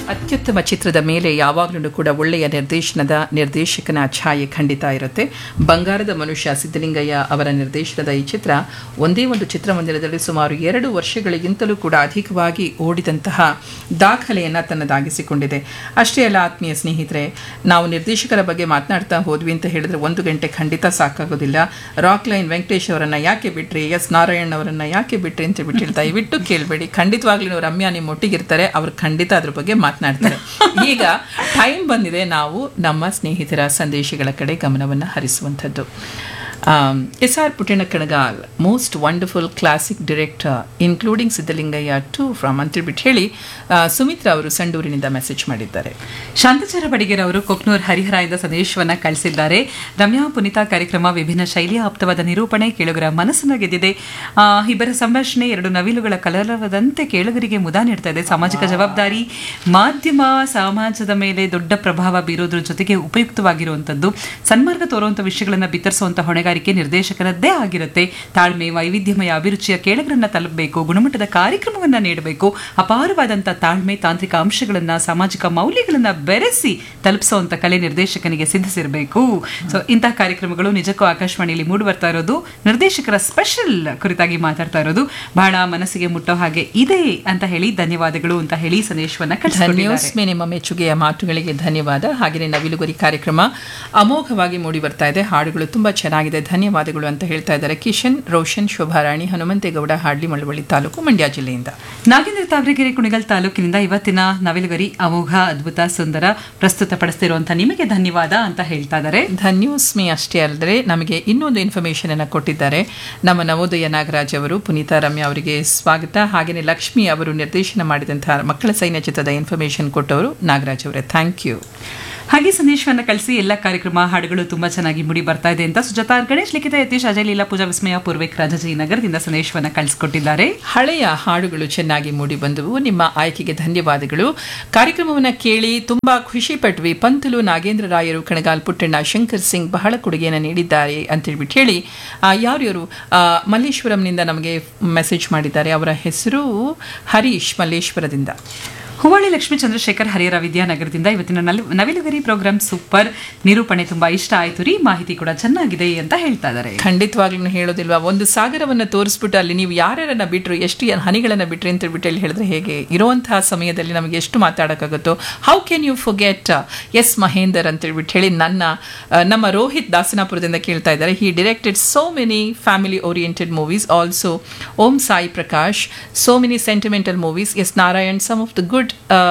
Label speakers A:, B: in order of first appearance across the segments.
A: ಅತ್ಯುತ್ತಮ ಚಿತ್ರದ ಮೇಲೆ ಯಾವಾಗಲೂ ಕೂಡ ಒಳ್ಳೆಯ ನಿರ್ದೇಶನದ ನಿರ್ದೇಶಕನ ಛಾಯೆ ಖಂಡಿತ ಇರುತ್ತೆ ಬಂಗಾರದ ಮನುಷ್ಯ ಸಿದ್ದಲಿಂಗಯ್ಯ ಅವರ ನಿರ್ದೇಶನದ ಈ ಚಿತ್ರ ಒಂದೇ ಒಂದು ಚಿತ್ರಮಂದಿರದಲ್ಲಿ ಸುಮಾರು ಎರಡು ವರ್ಷಗಳಿಗಿಂತಲೂ ಕೂಡ ಅಧಿಕವಾಗಿ ಓಡಿದಂತಹ ದಾಖಲೆಯನ್ನು ತನ್ನದಾಗಿಸಿಕೊಂಡಿದೆ ಅಷ್ಟೇ ಅಲ್ಲ ಆತ್ಮೀಯ ಸ್ನೇಹಿತರೆ ನಾವು ನಿರ್ದೇಶಕರ ಬಗ್ಗೆ ಮಾತನಾಡ್ತಾ ಹೋದ್ವಿ ಅಂತ ಹೇಳಿದ್ರೆ ಒಂದು ಗಂಟೆ ಖಂಡಿತ ಸಾಕಾಗೋದಿಲ್ಲ ರಾಕ್ ಲೈನ್ ವೆಂಕಟೇಶ್ ಅವರನ್ನ ಯಾಕೆ ಬಿಟ್ರಿ ಎಸ್ ನಾರಾಯಣ್ ಅವರನ್ನ ಯಾಕೆ ಬಿಟ್ರಿ ಅಂತ ಬಿಟ್ಟು ದಯವಿಟ್ಟು ಕೇಳಬೇಡಿ ಖಂಡಿತವಾಗ್ಲೂ ರಮ್ಯಾ ನಿಮ್ಮ ಒಟ್ಟಿಗಿರ್ತಾರೆ ಅವ್ರು ಖಂಡಿತ ಅದ್ರ ಬಗ್ಗೆ ಮಾತನಾಡ್ತಾರೆ ಈಗ ಟೈಮ್ ಬಂದಿದೆ ನಾವು ನಮ್ಮ ಸ್ನೇಹಿತರ ಸಂದೇಶಗಳ ಕಡೆ ಗಮನವನ್ನು ಹರಿಸುವಂಥದ್ದು S R Puttanna Kanagal most wonderful classic director including Siddalingaiah to from ಅಂತೇಳ್ಬಿಟ್ಟು ಹೇಳಿ ಆ, ಸುಮಿತ್ರಾ ಅವರು ಸಂಡೂರಿನಿಂದ ಮೆಸೇಜ್ ಮಾಡಿದ್ದಾರೆ
B: ಶಾಂತಚಾರ ಬಡಿಗೇರ್ ಅವರು ಕೊಕ್ನೂರ್ ಹರಿಹರಾಯಿಂದ ಸಂದೇಶವನ್ನ ಕಳಿಸಿದ್ದಾರೆ ರಮ್ಯಾ ಪುನಿತಾ ಕಾರ್ಯಕ್ರಮ ವಿಭಿನ್ನ ಶೈಲಿಯ ಆಪ್ತವಾದ ನಿರೂಪಣೆ ಕೇಳುಗರ ಮನಸ್ಸನ್ನು ಗೆದ್ದಿದೆ ಆ, ಇಬ್ಬರ ಸಂಭಾಷಣೆ ಎರಡು ನವಿಲುಗಳ ಕಲರವದಂತೆ ಕೇಳುಗರಿಗೆ ಮುದ ನೀಡ್ತಾ ಇದೆ ಸಾಮಾಜಿಕ ಜವಾಬ್ದಾರಿ ಮಾಧ್ಯಮ ಸಮಾಜದ ಮೇಲೆ ದೊಡ್ಡ ಪ್ರಭಾವ ಬೀರೋದ್ರ ಜೊತೆಗೆ ಉಪಯುಕ್ತವಾಗಿರುವಂಥದ್ದು ಸನ್ಮಾರ್ಗ ತೋರುವಂಥ ವಿಷಯಗಳನ್ನು ಬಿತ್ತರಿಸುವಂಥ ಹೊಣೆಗಾರಿಕೆ ನಿರ್ದೇಶಕರದ್ದೇ ಆಗಿರುತ್ತೆ ತಾಳ್ಮೆ ವೈವಿಧ್ಯಮಯ ಅಭಿರುಚಿಯ ಕೇಳುಗರನ್ನ ತಲುಪಬೇಕು ಗುಣಮಟ್ಟದ ಕಾರ್ಯಕ್ರಮವನ್ನ ನೀಡಬೇಕು ಅಪಾರವಾದಂಥ ತಾಳ್ಮೆ ತಾಂತ್ರಿಕ ಅಂಶಗಳನ್ನ ಸಾಮಾಜಿಕ ಮೌಲ್ಯಗಳನ್ನ ಬೆರೆಸಿ ತಲುಪಿಸುವಂಥ ಕಲೆ ನಿರ್ದೇಶಕನಿಗೆ ಸಿದ್ಧಿಸಿರಬೇಕು ಸೊ ಇಂತಹ ಕಾರ್ಯಕ್ರಮಗಳು ನಿಜಕ್ಕೂ ಆಕಾಶವಾಣಿಯಲ್ಲಿ ಮೂಡಿ ಬರ್ತಾ ಇರೋದು ನಿರ್ದೇಶಕರ ಸ್ಪೆಷಲ್ ಕುರಿತಾಗಿ ಮಾತಾಡ್ತಾ ಇರೋದು ಬಹಳ ಮನಸ್ಸಿಗೆ ಮುಟ್ಟೋ ಹಾಗೆ ಇದೆ ಅಂತ ಹೇಳಿ ಧನ್ಯವಾದಗಳು ಅಂತ ಹೇಳಿ ಸಂದೇಶವನ್ನ ಕಳಿಸ್ಕೊಟ್ಟಿದ್ದಾರೆ
A: ಧನ್ಯೋಸ್ಮಿ ನಿಮ್ಮ ಮೆಚ್ಚುಗೆಯ ಮಾತುಗಳಿಗೆ ಧನ್ಯವಾದ ಹಾಗೆಯೇ ನವಿಲುಗರಿ ಕಾರ್ಯಕ್ರಮ ಅಮೋಘವಾಗಿ ಮೂಡಿ ಬರ್ತಾ ಇದೆ ಹಾಡುಗಳು ತುಂಬಾ ಚೆನ್ನಾಗಿದೆ ಧನ್ಯವಾದಗಳು ಅಂತ ಹೇಳ್ತಾ ಇದ್ದಾರೆ ಕಿಶನ್ ರೋಷನ್ ಶೋಭಾರಾಣಿ ಹನುಮಂತೇಗೌಡ ಹಾಡ್ಲಿ ಮಳವಳ್ಳಿ ತಾಲೂಕು ಮಂಡ್ಯ ಜಿಲ್ಲೆಯಿಂದ
B: ನಾಗೇಂದ್ರ ತಾವರೆಗೆರೆ ಕುಣಿಗಲ್ ತಾಲೂಕಿನಿಂದ ಇವತ್ತಿನ ನವಿಲುಗರಿ ಅಮೋಘ ಅದ್ಭುತ ಸುಂದರ ಪ್ರಸ್ತುತಪಡಿಸ್ತಿರುವಂತ ನಿಮಗೆ ಧನ್ಯವಾದ ಅಂತ ಹೇಳ್ತಾ ಇದ್ದಾರೆ
A: ಧನ್ಯೋಸ್ಮಿ ಅಷ್ಟೇ ಅಲ್ಲದೆ ನಮಗೆ ಇನ್ನೊಂದು ಇನ್ಫಾರ್ಮೇಶನ್ ಅನ್ನು ಕೊಟ್ಟಿದ್ದಾರೆ ನಮ್ಮ ನವೋದಯ ನಾಗರಾಜ್ ಅವರು ಪುನೀತಾ ರಮ್ಯಾ ಅವರಿಗೆ ಸ್ವಾಗತ ಹಾಗೆಯೇ ಲಕ್ಷ್ಮಿ ಅವರು ನಿರ್ದೇಶನ ಮಾಡಿದಂತಹ ಮಕ್ಕಳ ಸೈನ್ಯ ಚಿತ್ರದ ಇನ್ಫಾರ್ಮೇಶನ್ ಕೊಟ್ಟವರು ನಾಗರಾಜ್ ಅವರೇ ಥ್ಯಾಂಕ್ ಯು
B: ಹಾಗೆ ಸಂದೇಶವನ್ನ ಕಳಿಸಿ ಎಲ್ಲ ಕಾರ್ಯಕ್ರಮ ಹಾಡುಗಳು ತುಂಬಾ ಚೆನ್ನಾಗಿ ಮುಡಿ ಬರ್ತಾ ಇದೆ ಅಂತ ಸುಜಾತಾ ಆರ್ ಗಣೇಶ್ ಲಿಖಿತ ಯತೀಶ್ ಅಜಯ್ ಲೀಲಾ ಪೂಜಾ ವಿಸ್ಮಯ ಪೂರ್ವಿಕ್ ರಾಜಾಜಿ ನಗರದಿಂದ ಸಂದೇಶವನ್ನ ಕಳಿಸ್ಕೊಟ್ಟಿದ್ದಾರೆ
A: ಹಳೆಯ ಹಾಡುಗಳು ಚೆನ್ನಾಗಿ ಮೂಡಿ ಬಂದವು ನಿಮ್ಮ ಆಯ್ಕೆಗೆ ಧನ್ಯವಾದಗಳು ಕಾರ್ಯಕ್ರಮವನ್ನು ಕೇಳಿ ತುಂಬಾ ಖುಷಿ ಪಟ್ವಿ ಪಂತಲು ನಾಗೇಂದ್ರ ರಾಯರು ಕಣಗಾಲ್ ಪುಟ್ಟಣ್ಣ ಶಂಕರ್ ಸಿಂಗ್ ಬಹಳ ಕೊಡುಗೆಯನ್ನು ನೀಡಿದ್ದಾರೆ ಅಂತೇಳ್ಬಿಟ್ಟು ಹೇಳಿ ಆ, ಯಾರ್ಯಾರು ಆ, ಮಲ್ಲೇಶ್ವರಂನಿಂದ ನಮಗೆ ಮೆಸೇಜ್ ಮಾಡಿದ್ದಾರೆ ಅವರ ಹೆಸರು ಹರೀಶ್ ಮಲ್ಲೇಶ್ವರದಿಂದ
B: ಹುವಾಳಿ ಲಕ್ಷ್ಮೀ ಚಂದ್ರಶೇಖರ್ ಹರಿಹರ ವಿದ್ಯಾನಗರದಿಂದ ಇವತ್ತಿನ ನಲ್- ನವಿಲುಗರಿ ಪ್ರೋಗ್ರಾಮ್ ಸೂಪರ್ ನಿರೂಪಣೆ ತುಂಬಾ ಇಷ್ಟ ಆಯ್ತು ರೀ ಮಾಹಿತಿ ಕೂಡ ಚೆನ್ನಾಗಿದೆ ಅಂತ ಹೇಳ್ತಾ ಇದ್ದಾರೆ
A: ಖಂಡಿತವಾಗ್ಲೂ ಹೇಳೋದಿಲ್ವಾ ಒಂದು ಸಾಗರವನ್ನು ತೋರಿಸ್ಬಿಟ್ಟು ಅಲ್ಲಿ ನೀವು ಯಾರ್ಯಾರನ್ನ ಬಿಟ್ರು ಎಷ್ಟು ಏನ್ ಹನಿಗಳನ್ನು ಬಿಟ್ರಿ ಅಂತ ಹೇಳ್ಬಿಟ್ಟು ಹೇಳಿ ಹೇಳಿದ್ರೆ ಹೇಗೆ ಇರುವಂತಹ ಸಮಯದಲ್ಲಿ ನಮಗೆ ಎಷ್ಟು ಮಾತಾಡೋಕ್ಕಾಗುತ್ತೋ how can you forget S Mahendar ಅಂತ ಹೇಳ್ಬಿಟ್ಟು ಹೇಳಿ ನನ್ನ ಆ, ನಮ್ಮ ರೋಹಿತ್ ದಾಸನಾಪುರದಿಂದ ಕೇಳ್ತಾ ಇದ್ದಾರೆ he directed so many family oriented movies also Om Sai Prakash so many sentimental movies S Narayan some of the good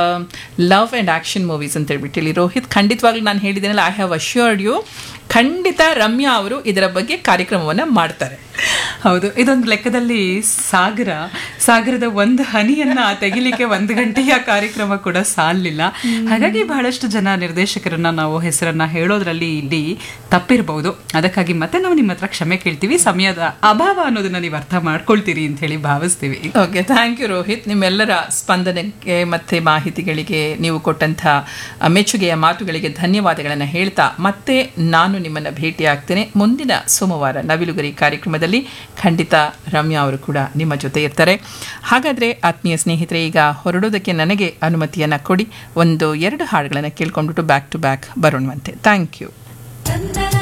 A: love and action movies ಅಂತ ಹೇಳ್ಬಿಟ್ಟು ಹೇಳಿ ರೋಹಿತ್ ಖಂಡಿತವಾಗ್ಲೂ ನಾನು ಹೇಳಿದ್ದೇನಲ್ಲ ಐ ಹ್ಯಾವ್ ಅಶ್ಯೂರ್ಡ್ ಯು ಖಂಡಿತ ರಮ್ಯಾ ಅವರು ಇದರ ಬಗ್ಗೆ ಕಾರ್ಯಕ್ರಮವನ್ನು ಮಾಡ್ತಾರೆ
B: ಹೌದು ಇದೊಂದು ಲೆಕ್ಕದಲ್ಲಿ ಸಾಗರ ಸಾಗರದ ಒಂದು ಹನಿಯನ್ನ ತೆಗಿಲಿಕ್ಕೆ ಒಂದು ಗಂಟೆಯ ಕಾರ್ಯಕ್ರಮ ಕೂಡ ಸಾಲಿಲ್ಲ ಹಾಗಾಗಿ ಬಹಳಷ್ಟು ಜನ ನಿರ್ದೇಶಕರನ್ನ ನಾವು ಹೆಸರನ್ನ ಹೇಳೋದ್ರಲ್ಲಿ ಇಲ್ಲಿ ತಪ್ಪಿರಬಹುದು ಅದಕ್ಕಾಗಿ ಮತ್ತೆ ನಾವು ನಿಮ್ಮ ಹತ್ರ ಕ್ಷಮೆ ಕೇಳ್ತೀವಿ ಸಮಯದ ಅಭಾವ ಅನ್ನೋದನ್ನ ನೀವು ಅರ್ಥ ಮಾಡ್ಕೊಳ್ತೀರಿ ಅಂತ ಹೇಳಿ ಭಾವಿಸ್ತೀವಿ
A: ಓಕೆ ಥ್ಯಾಂಕ್ ಯು ರೋಹಿತ್ ನಿಮ್ಮೆಲ್ಲರ ಸ್ಪಂದನೆಗೆ ಮತ್ತು ಮಾಹಿತಿಗಳಿಗೆ ನೀವು ಕೊಟ್ಟಂಥ ಆ, ಮೆಚ್ಚುಗೆಯ ಮಾತುಗಳಿಗೆ ಧನ್ಯವಾದಗಳನ್ನು ಹೇಳ್ತಾ ಮತ್ತೆ ನಾನು ನಿಮ್ಮನ್ನು ಭೇಟಿ ಆಗ್ತೇನೆ ಮುಂದಿನ ಸೋಮವಾರ ನವಿಲುಗರಿ ಕಾರ್ಯಕ್ರಮದಲ್ಲಿ ಖಂಡಿತ ರಮ್ಯಾ ಅವರು ಕೂಡ ನಿಮ್ಮ ಜೊತೆ ಇರ್ತಾರೆ ಹಾಗಾದರೆ ಆತ್ಮೀಯ ಸ್ನೇಹಿತರೆ ಈಗ ಹೊರಡೋದಕ್ಕೆ ನನಗೆ ಅನುಮತಿಯನ್ನು ಕೊಡಿ ಒಂದು ಎರಡು ಹಾಡುಗಳನ್ನು ಕೇಳ್ಕೊಂಡ್ಬಿಟ್ಟು ಬ್ಯಾಕ್ ಟು ಬ್ಯಾಕ್ ಬರೋಣವಂತೆ ಥ್ಯಾಂಕ್ ಯು